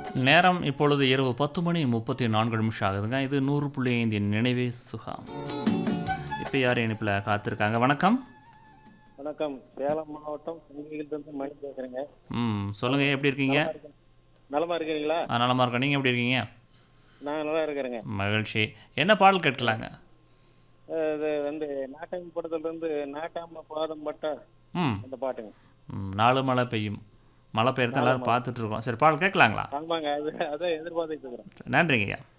நேரம் இப்பொழுது இரவு பத்து மணி முப்பத்தி நான்கு நிமிஷம் ஆகுதுங்க இது நூறு புள்ளி ஐந்தின் நினைவே சுகம் இப்போ யார் இணைப்பில் காத்திருக்காங்க வணக்கம் வணக்கம் சேலம் மாவட்டம் சங்கிலிருந்து மணி பேசுறேங்க ம் சொல்லுங்கள் எப்படி இருக்கீங்க நலமா இருக்கிறீங்களா ஆ, நலமா இருக்கோம் நீங்கள் எப்படி இருக்கீங்க நான் நல்லா இருக்கிறேங்க மகிழ்ச்சி என்ன பாடல் கேட்கலாங்க அஹ் இது வந்து நாட்டாம படத்துல இருந்து நாட்டாம பாதம் பட்டா ம் அந்த பாட்டுங்க ம், நாலு மழை பெய்யும் மழை பெய்யறது எல்லாரும் பார்த்துட்டு இருக்கோம் சரி பாடல் கேட்கலாங்களா ஆமாங்க அது அதான் எதிர்பார்த்துட்டு இருக்கிறேன் நன்றிங்கய்யா